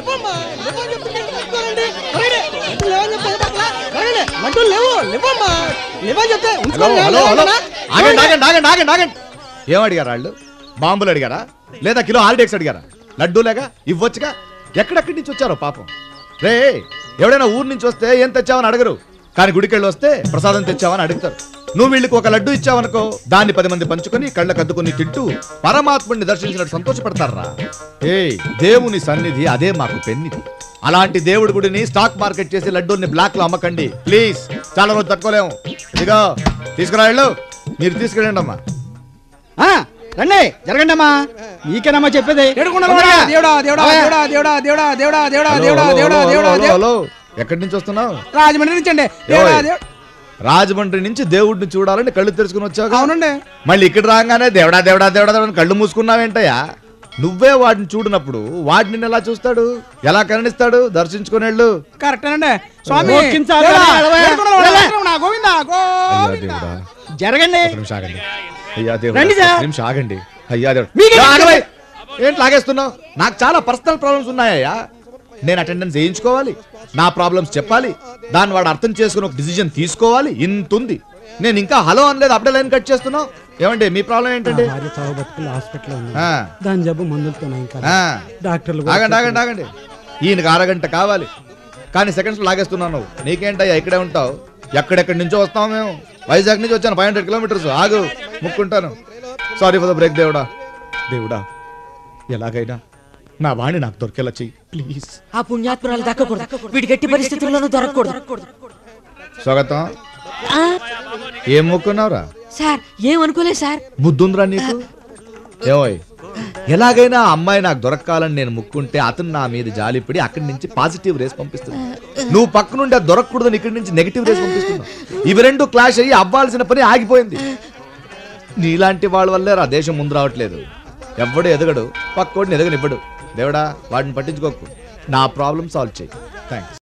లేవమ్మా లేవని చెప్తే ఎందుకు పట్టుకోరండి? త్వరగండి. లడ్డూలు లేవని చెప్తే ఎందుకు పట్టుకోరా? త్వరగండి. లడ్డూలు లేవు లేవమ్మా లేవని చెప్తే హలో ఉంచుకోండి, హలో హలో లేవన్నా? ఆగండి ఆగండి ఆగండి ఆగండి ఆగండి ఏం అడిగారు వాళ్ళు బాంబులు అడిగారా లేదా కిలో హాలిడేక్స్ అడిగారా లడ్డూలేగా ఇవ్వచ్చుగా ఎక్కడెక్కడి నుంచి వచ్చారో పాపం రే ఎవడైనా ఊరు నుంచి వస్తే ఏం తెచ్చావని అడగరు కానీ గుడికెళ్ళి వస్తే ప్రసాదం తెచ్చావని అడుగుతారు నువ్వు వీళ్ళకి ఒక లడ్డు ఇచ్చావనుకో దాన్ని పది మంది పంచుకొని కళ్ళ కద్దుకొని తింటూ పరమాత్ముడిని దర్శించినట్టు సంతోషపడతారా ఏ దేవుని సన్నిధి అదే మాకు పెన్నిది అలాంటి దేవుడి గుడిని స్టాక్ మార్కెట్ చేసి లడ్డూల్ని బ్లాక్ లో అమ్మకండి ప్లీజ్ చాలా రోజు తట్టుకోలేము ఇదిగో తీసుకురా వెళ్ళు మీరు తీసుకెళ్ళండి అమ్మా ఆ, రండి జరగండి అమ్మా మీకేనమ్మా చెప్పేది ఏడుకొండల వాడా, దేవుడా దేవుడా దేవుడా దేవుడా దేవుడా దేవుడా దేవుడా హలో, దేవుడా హలో, దేవుడా హలో, దేవుడా హలో, దేవుడా హలో. ఎక్కడి నుంచి వస్తున్నావు రాజమండ్రి నుంచి అండి దేవుడా ఏయ్. దేవుడా రాజమండ్రి నుంచి దేవుడిని చూడాలని కళ్ళు తెరుచుకుని వచ్చావు అవునండి మళ్ళీ ఇక్కడ రాగానే దేవుడా దేవుడా దేవుడా దేవుడా అని కళ్ళు మూసుకున్నావేంటయ్యా నువ్వే వాడిని చూడనప్పుడు వాడిని ఎలా చూస్తాడు ఎలా కరుణిస్తాడు దర్శించుకుని వెళ్ళు కరెక్టేనండి స్వామి మోకించాలి దేవుడా, కానీ అలవా. ఏడుకొండల వాడా, వెళ్ళే. వెంకటరమణ, గోవిందా అయ్యా గోవిందా దేవుడా జరగండి ఒక నిమిషం ఆగండి అయ్యా దేవుడా రండి సార్. ఒక నిమిషం ఆగండి అయ్యా దేవుడా మీకే యా, ఆగవే. ఏంటి లాగేస్తున్నావు నాకు చాలా పర్సనల్ ప్రాబ్లమ్స్ ఉన్నాయ్యా నేను అటెండెన్స్ వేయించుకోవాలి నా ప్రాబ్లమ్స్ చెప్పాలి దాన్ని వాడు అర్థం చేసుకుని ఒక డిసిజన్ తీసుకోవాలి ఇంత ఉంది నేను ఇంకా హలో అనలేదు అప్పుడే లైన్ కట్ చేస్తున్నావు ఏమండి మీ ప్రాబ్లం ఏంటండి భార్య చావు బతుకులు హాస్పిటల్ ఉంది ఆ, దాని జబ్బు మందులతో ఇంకా ఆ. డాక్టర్లు కూడా ఆగండి ఆగండి ఆగండి ఈయనకి అరగంట కావాలి కానీ సెకండ్స్ లాగేస్తున్నావు నువ్వు నీకేంటయ్యా ఇక్కడే ఉంటావు ఎక్కడెక్కడి నుంచో వస్తావు మేము వైజాగ్ నుంచి వచ్చాను ఫైవ్ హండ్రెడ్ కిలోమీటర్స్ ఆగు ముక్కుంటాను సారీ ఫర్ ద బ్రేక్ దేవుడా దేవుడా ఎలాగైనా నా వాణి నాకు దొరికేలా చెయ్యి ప్లీజ్ ఆ పుణ్యాత్మురాలు దక్కకూడదు వీడికి ఎట్టి పరిస్థితుల్లోనూ దొరకకూడదు స్వాగతం ఆ, ఏం మొక్కున్నావురా సార్ ఏమనుకోలేదు సార్ బుద్ధుందిరా నీకు ఏమోయ్ ఎలాగైనా ఆ అమ్మాయి నాకు దొరకాలని నేను ముక్కుంటే అతను నా మీద జాలిపడి అక్కడి నుంచి పాజిటివ్ రేస్ పంపిస్తుంది నువ్వు పక్క నుండి అది దొరకకూడదని ఇక్కడి నుంచి నెగిటివ్ రేస్ పంపిస్తున్నావు ఇవి రెండు క్లాష్ అయ్యి అవ్వాల్సిన పని ఆగిపోయింది నీలాంటి వాళ్ళ వల్లే రా దేశం ముందు రావట్లేదు ఎవ్వడు ఎదగడు పక్కోడిని ఎదగనివ్వడు దేవుడా వాడిని పట్టించుకోకు నా ప్రాబ్లం సాల్వ్ చేయి థ్యాంక్స్